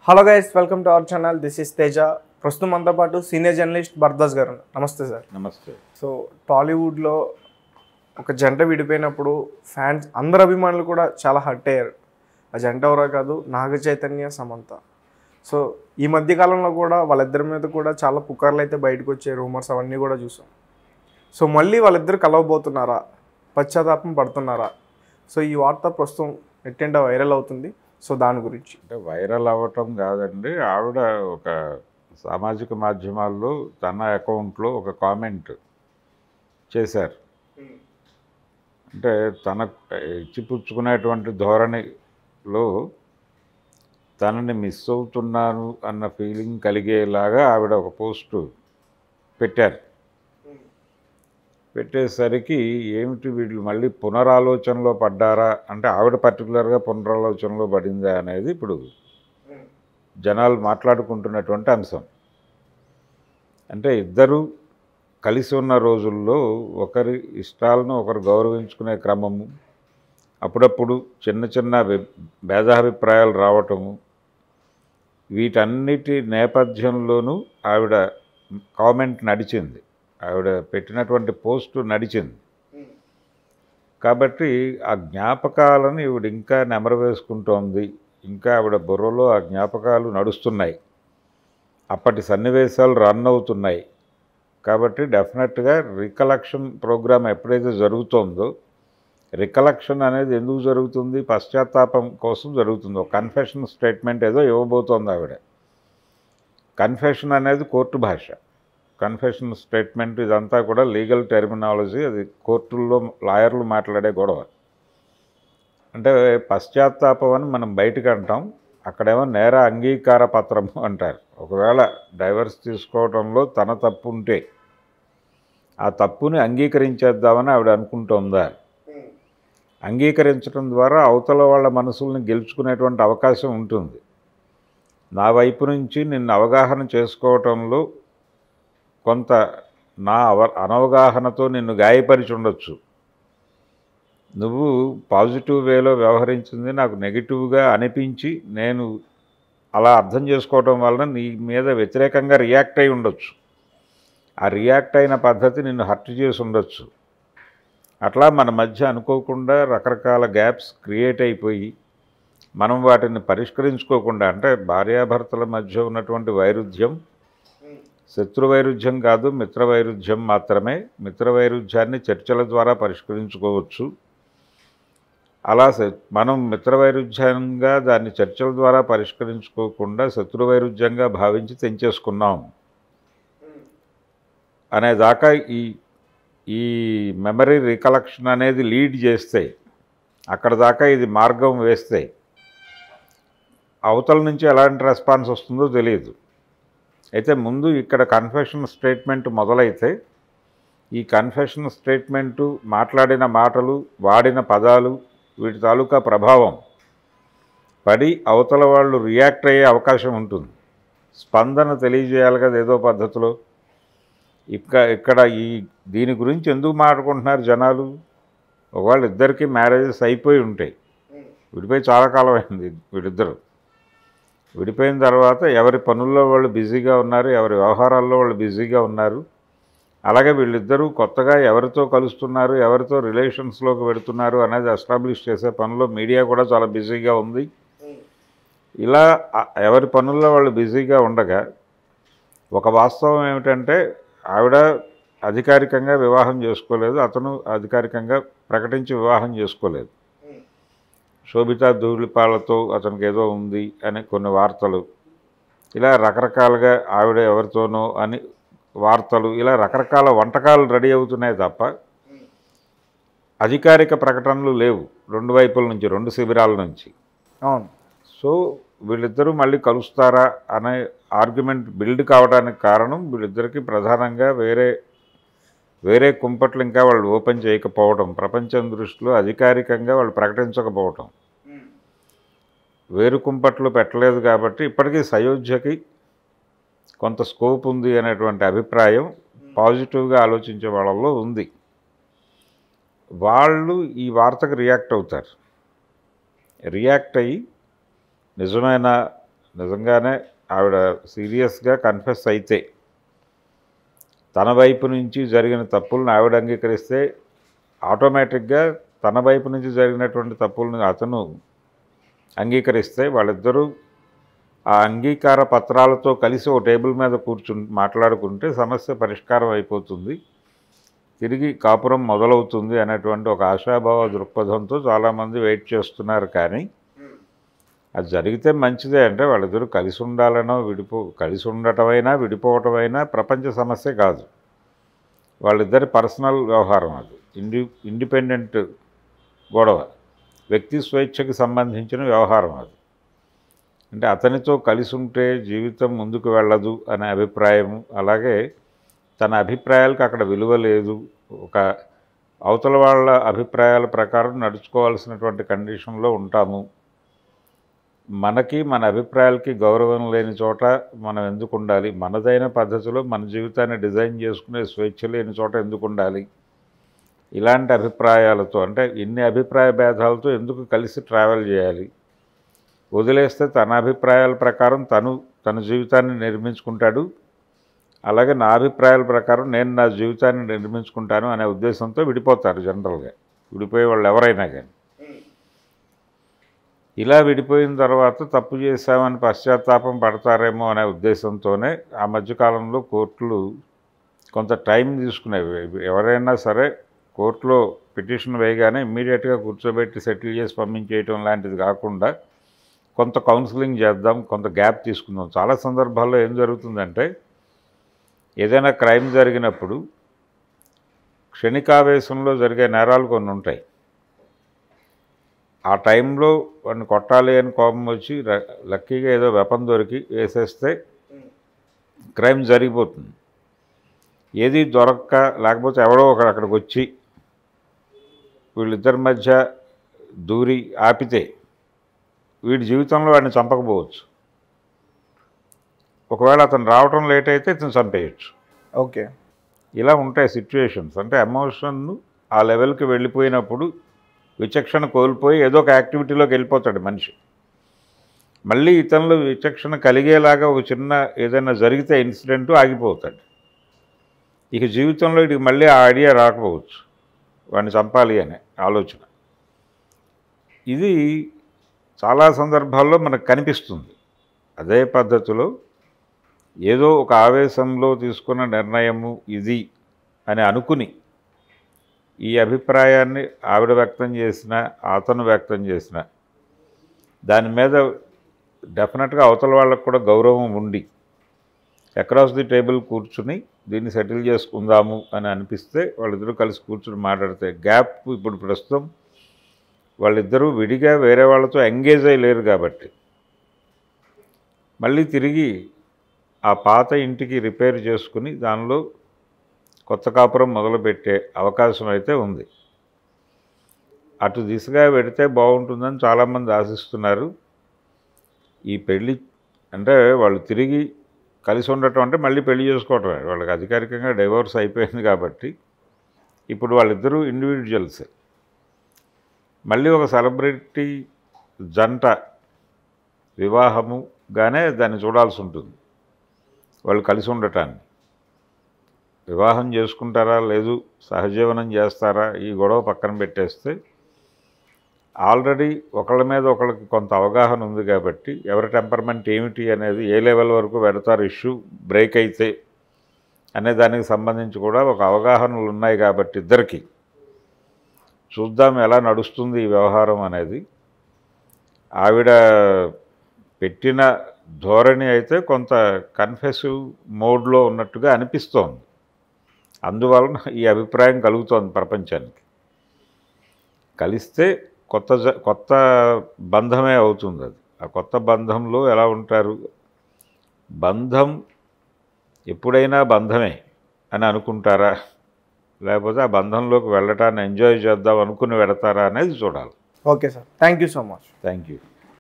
Hello guys welcome to our channel this is Teja ప్రస్తుతం మనతో పాటు సీనియర్ జర్నలిస్ట్ భరద్వాజ్ గారు ఉన్నారు. నమస్తే సార్ నమస్తే సో టాలీవుడ్లో ఒక జంట విడిపోయినప్పుడు ఫ్యాన్స్ అందరు అభిమానులు కూడా చాలా హర్ట్ అయ్యారు ఆ జంట ఎవరో కాదు నాగ చైతన్య సమంత సో ఈ మధ్య కాలంలో కూడా వాళ్ళిద్దరి మీద కూడా చాలా పుకార్లు అయితే బయటకు వచ్చే రూమర్స్ అవన్నీ కూడా చూసాం సో మళ్ళీ వాళ్ళిద్దరు కలవబోతున్నారా పశ్చాత్తాపం పడుతున్నారా సో ఈ వార్త ప్రస్తుతం నెట్టింట వైరల్ అవుతుంది సో దాని గురించి అంటే వైరల్ అవ్వటం కాదండి ఆవిడ ఒక సామాజిక మాధ్యమాల్లో తన అకౌంట్లో ఒక కామెంట్ చేశారు అంటే తన ఇచ్చిపుచ్చుకునేటువంటి ధోరణిలో తనని మిస్ అవుతున్నాను అన్న ఫీలింగ్ కలిగేలాగా ఆవిడ ఒక పోస్టు పెట్టారు పెట్టేసరికి ఏమిటి వీళ్ళు మళ్ళీ పునరాలోచనలో పడ్డారా అంటే ఆవిడ పర్టికులర్గా పునరాలోచనలో పడిందా అనేది ఇప్పుడు జనాలు మాట్లాడుకుంటున్నటువంటి అంశం అంటే ఇద్దరు కలిసి ఉన్న రోజుల్లో ఒకరి ఇష్టాలను ఒకరు గౌరవించుకునే క్రమము అప్పుడప్పుడు చిన్న చిన్న వి- భేదాభిప్రాయాలు రావటము వీటన్నిటి నేపథ్యంలోనూ ఆవిడ కామెంట్ నడిచింది ఆవిడ పెట్టినటువంటి పోస్టు నడిచింది కాబట్టి ఆ జ్ఞాపకాలను ఈవిడ ఇంకా నెమరు వేసుకుంటోంది ఇంకా ఆవిడ బుర్రలో ఆ జ్ఞాపకాలు నడుస్తున్నాయి అప్పటి సన్నివేశాలు రన్ అవుతున్నాయి కాబట్టి డెఫినెట్గా రికలెక్షన్ ప్రోగ్రామ్ ఎప్పుడైతే జరుగుతోందో రికలెక్షన్ అనేది ఎందుకు జరుగుతుంది పశ్చాత్తాపం కోసం జరుగుతుంది ఒక కన్ఫెషన్ స్టేట్మెంట్ ఏదో ఇవ్వబోతోంది ఆవిడ కన్ఫెషన్ అనేది కోర్టు భాష కన్ఫెషన్ స్టేట్మెంట్ ఇదంతా కూడా లీగల్ టెర్మినాలజీ అది కోర్టుల్లో లాయర్లు మాట్లాడే గొడవ అంటే పశ్చాత్తాపం అని మనం బయటకు అంటాం అక్కడేమో నేర అంగీకార పత్రము అంటారు ఒకవేళ డైవర్స్ తీసుకోవడంలో తన తప్పు ఉంటే ఆ తప్పుని అంగీకరించేద్దామని ఆవిడ అనుకుంటోందా అంగీకరించడం ద్వారా అవతల వాళ్ళ మనసుల్ని గెలుచుకునేటువంటి అవకాశం ఉంటుంది నా వైపు నుంచి నిన్ను అవగాహన చేసుకోవటంలో కొంత నా అవ అనవగాహనతో నిన్ను గాయపరిచి ఉండొచ్చు నువ్వు పాజిటివ్ వేలో వ్యవహరించింది నాకు నెగిటివ్గా అనిపించి నేను అలా అర్థం చేసుకోవటం వలన నీ మీద వ్యతిరేకంగా రియాక్ట్ అయి ఉండొచ్చు ఆ రియాక్ట్ అయిన పద్ధతి నిన్ను హర్ట్ చేసి ఉండొచ్చు అట్లా మన మధ్య అనుకోకుండా రకరకాల గ్యాప్స్ క్రియేట్ అయిపోయి మనం వాటిని పరిష్కరించుకోకుండా అంటే భార్యాభర్తల మధ్య ఉన్నటువంటి వైరుధ్యం శత్రు వైరుధ్యం కాదు మిత్ర వైరుధ్యం మాత్రమే మిత్ర వైరుధ్యాన్ని చర్చల ద్వారా పరిష్కరించుకోవచ్చు అలా శ- మనం మిత్ర వైరుధ్యంగా దాన్ని చర్చల ద్వారా పరిష్కరించుకోకుండా శత్రు వైరుధ్యంగా భావించి తెంచేసుకున్నాం అనేదాకా ఈ ఈ మెమరీ రికలెక్షన్ అనేది లీడ్ చేస్తే అక్కడ దాకా ఇది మార్గం వేస్తే అవతల నుంచి ఎలాంటి రెస్పాన్స్ వస్తుందో తెలియదు అయితే ముందు ఇక్కడ కన్ఫెషన్ స్టేట్మెంట్ మొదలైతే ఈ కన్ఫెషన్ స్టేట్మెంటు మాట్లాడిన మాటలు వాడిన పదాలు వీటి తాలూకా ప్రభావం పడి అవతల వాళ్ళు రియాక్ట్ అయ్యే అవకాశం ఉంటుంది స్పందన తెలియజేయాలి కదా ఏదో పద్ధతిలో ఇక్క ఇక్కడ ఈ దీని గురించి ఎందుకు మాట్లాడుకుంటున్నారు జనాలు ఒకవేళ ఇద్దరికి మ్యారేజెస్ అయిపోయి ఉంటాయి విడిపోయి చాలా కాలం అయింది వీడిద్దరు విడిపోయిన తర్వాత ఎవరి పనుల్లో వాళ్ళు బిజీగా ఉన్నారు ఎవరి వ్యవహారాల్లో వాళ్ళు బిజీగా ఉన్నారు అలాగే వీళ్ళిద్దరూ కొత్తగా ఎవరితో కలుస్తున్నారు ఎవరితో రిలేషన్స్లోకి పెడుతున్నారు అనేది ఎస్టాబ్లిష్ చేసే పనిలో మీడియా కూడా చాలా బిజీగా ఉంది ఇలా ఆ- ఎవరి పనుల్లో వాళ్ళు బిజీగా ఉండగా ఒక వాస్తవం ఏమిటంటే ఆవిడ అధికారికంగా వివాహం చేసుకోలేదు అతను అధికారికంగా ప్రకటించి వివాహం చేసుకోలేదు శోభితా ధూళిపాలతో అతనికి ఏదో ఉంది అని కొన్ని వార్తలు ఇలా రకరకాలుగా ఆవిడ ఎవరితోనో అని వార్తలు ఇలా రకరకాల వంటకాలు రెడీ అవుతున్నాయి తప్ప అధికారిక ప్రకటనలు లేవు రెండు వైపుల నుంచి రెండు శిబిరాల నుంచి అవును సో వీళ్ళిద్దరూ మళ్ళీ కలుస్తారా అనే ఆర్గ్యుమెంట్ బిల్డ్ కావడానికి కారణం వీళ్ళిద్దరికీ ప్రధానంగా వేరే వేరే కుంపట్లు ఇంకా వాళ్ళు ఓపెన్ చేయకపోవడం ప్రపంచం దృష్టిలో అధికారికంగా వాళ్ళు ప్రకటించకపోవటం వేరు కుంపట్లు పెట్టలేదు కాబట్టి ఇప్పటికీ సయోధ్యకి కొంత స్కోప్ ఉంది అనేటువంటి అభిప్రాయం పాజిటివ్గా ఆలోచించే వాళ్ళలో ఉంది వాళ్ళు ఈ వార్తకు రియాక్ట్ అవుతారు రియాక్ట్ అయ్యి నిజమైన నిజంగానే ఆవిడ సీరియస్గా కన్ఫెస్ అయితే తన వైపు నుంచి జరిగిన తప్పులను ఆవిడ అంగీకరిస్తే ఆటోమేటిక్గా తన వైపు నుంచి జరిగినటువంటి తప్పులను అతను అంగీకరిస్తే వాళ్ళిద్దరూ ఆ అంగీకార పత్రాలతో కలిసి ఓ టేబుల్ మీద కూర్చుని మాట్లాడుకుంటే సమస్య పరిష్కారం అయిపోతుంది తిరిగి కాపురం మొదలవుతుంది అనేటువంటి ఒక ఆశాభావ దృక్పథంతో చాలామంది వెయిట్ చేస్తున్నారు కానీ అది జరిగితే మంచిదే అంటే వాళ్ళిద్దరూ కలిసి ఉండాలనో విడిపో కలిసి ఉండటమైనా విడిపోవటమైనా ప్రపంచ సమస్య కాదు వాళ్ళిద్దరి పర్సనల్ వ్యవహారం అది ఇండి ఇండిపెండెంట్ గొడవ వ్యక్తి స్వేచ్ఛకి సంబంధించిన వ్యవహారం అది అంటే అతనితో కలిసి ఉంటే జీవితం ముందుకు వెళ్ళదు అనే అభిప్రాయము అలాగే తన అభిప్రాయాలకు అక్కడ విలువ లేదు ఒక అవతల వాళ్ళ అభిప్రాయాల ప్రకారం నడుచుకోవాల్సినటువంటి కండిషన్లో ఉంటాము మనకి మన అభిప్రాయాలకి గౌరవం లేని చోట మనం ఎందుకు ఉండాలి మనదైన పద్ధతిలో మన జీవితాన్ని డిజైన్ చేసుకునే స్వేచ్ఛ లేని చోట ఎందుకు ఉండాలి ఇలాంటి అభిప్రాయాలతో అంటే ఇన్ని అభిప్రాయ భేదాలతో ఎందుకు కలిసి ట్రావెల్ చేయాలి వదిలేస్తే తన అభిప్రాయాల ప్రకారం తను తన జీవితాన్ని నిర్మించుకుంటాడు అలాగే నా అభిప్రాయాల ప్రకారం నేను నా జీవితాన్ని నిర్మించుకుంటాను అనే ఉద్దేశంతో విడిపోతారు జనరల్గా విడిపోయే వాళ్ళు ఎవరైనా కానీ ఇలా విడిపోయిన తర్వాత తప్పు చేశామని పశ్చాత్తాపం పడతారేమో అనే ఉద్దేశంతోనే ఆ మధ్యకాలంలో కోర్టులు కొంత టైం తీసుకునేవి ఎవరైనా సరే కోర్టులో పిటిషన్ వేయగానే ఇమ్మీడియట్గా కూర్చోబెట్టి సెటిల్ చేసి పంపించేయటం లాంటిది కాకుండా కొంత కౌన్సిలింగ్ చేద్దాం కొంత గ్యాప్ తీసుకుందాం చాలా సందర్భాల్లో ఏం జరుగుతుందంటే ఏదైనా క్రైమ్ జరిగినప్పుడు క్షణికావేశంలో జరిగే నేరాలు కొన్ని ఉంటాయి ఆ టైంలో వాడిని కొట్టాలి అని కోపం వచ్చి ర- లక్కీగా ఏదో వెపన్ దొరికి వేసేస్తే క్రైమ్ జరిగిపోతుంది ఏది దొరక్క లేకపోతే ఎవడో ఒకడు అక్కడికి వచ్చి వీళ్ళిద్దరి మధ్య దూరి ఆపితే వీడి జీవితంలో వాడిని చంపకపోవచ్చు ఒకవేళ అతను రావటం లేట్ అయితే ఇతను చంపేయచ్చు ఓకే ఇలా ఉంటాయి సిచ్యువేషన్స్ అంటే ఎమోషన్ ఆ లెవెల్కి వెళ్ళిపోయినప్పుడు విచక్షణ కోల్పోయి ఏదో ఒక యాక్టివిటీలోకి వెళ్ళిపోతాడు మనిషి మళ్ళీ ఇతనిలో విచక్షణ కలిగేలాగా ఒక చిన్న ఏదైనా జరిగితే ఇన్సిడెంట్ ఆగిపోతాడు ఇక జీవితంలో ఇటు మళ్ళీ ఆ ఐడియా రాకపోవచ్చు వాడిని చంపాలి అనే ఆలోచన ఇది చాలా సందర్భాల్లో మనకు కనిపిస్తుంది అదే పద్ధతిలో ఏదో ఒక ఆవేశంలో తీసుకున్న నిర్ణయము ఇది అని అనుకుని ఈ అభిప్రాయాన్ని ఆవిడ వ్యక్తం చేసిన అతను వ్యక్తం చేసిన దాని మీద డెఫినెట్గా అవతల వాళ్ళకు కూడా గౌరవం ఉండి అక్రాస్ ది టేబుల్ కూర్చుని దీన్ని సెటిల్ చేసుకుందాము అని అనిపిస్తే వాళ్ళిద్దరూ కలిసి కూర్చుని మాట్లాడితే గ్యాప్ ఇప్పుడు ప్రస్తుతం వాళ్ళిద్దరూ విడిగా వేరే వాళ్ళతో ఎంగేజ్ అయ్యి లేరు కాబట్టి మళ్ళీ తిరిగి ఆ పాత ఇంటికి రిపేర్ చేసుకుని దానిలో కొత్త కాపురం మొదలుపెట్టే అవకాశం అయితే ఉంది అటు దిశగా పెడితే బాగుంటుందని చాలామంది ఆశిస్తున్నారు ఈ పెళ్ళి అంటే వాళ్ళు తిరిగి కలిసి ఉండటం అంటే మళ్ళీ పెళ్లి చేసుకోవటమే వాళ్ళకి అధికారికంగా డైవోర్స్ అయిపోయింది కాబట్టి ఇప్పుడు వాళ్ళిద్దరూ ఇండివిజువల్సే మళ్ళీ ఒక సెలబ్రిటీ జంట వివాహముగానే దాన్ని చూడాల్సి ఉంటుంది వాళ్ళు కలిసి ఉండటాన్ని వివాహం చేసుకుంటారా లేదు సహజీవనం చేస్తారా ఈ గొడవ పక్కన పెట్టేస్తే ఆల్రెడీ ఒకళ్ళ మీద ఒకళ్ళకి కొంత అవగాహన ఉంది కాబట్టి ఎవరి టెంపర్మెంట్ ఏమిటి అనేది ఏ లెవెల్ వరకు పెడతారు ఇష్యూ బ్రేక్ అయితే అనే దానికి సంబంధించి కూడా ఒక అవగాహనలు ఉన్నాయి కాబట్టి ఇద్దరికి చూద్దాం ఎలా నడుస్తుంది ఈ వ్యవహారం అనేది ఆవిడ పెట్టిన ధోరణి అయితే కొంత కన్ఫెసివ్ మోడ్లో ఉన్నట్టుగా అనిపిస్తోంది అందువలన ఈ అభిప్రాయం కలుగుతోంది ప్రపంచానికి కలిస్తే కొత్త జ- కొత్త బంధమే అవుతుంది అది ఆ కొత్త బంధంలో ఎలా ఉంటారు బంధం ఎప్పుడైనా బంధమే అని అనుకుంటారా లేకపోతే ఆ బంధంలోకి వెళ్ళటాన్ని ఎంజాయ్ చేద్దాం అనుకుని వెడతారా అనేది చూడాలి okay sir thank you so much thank you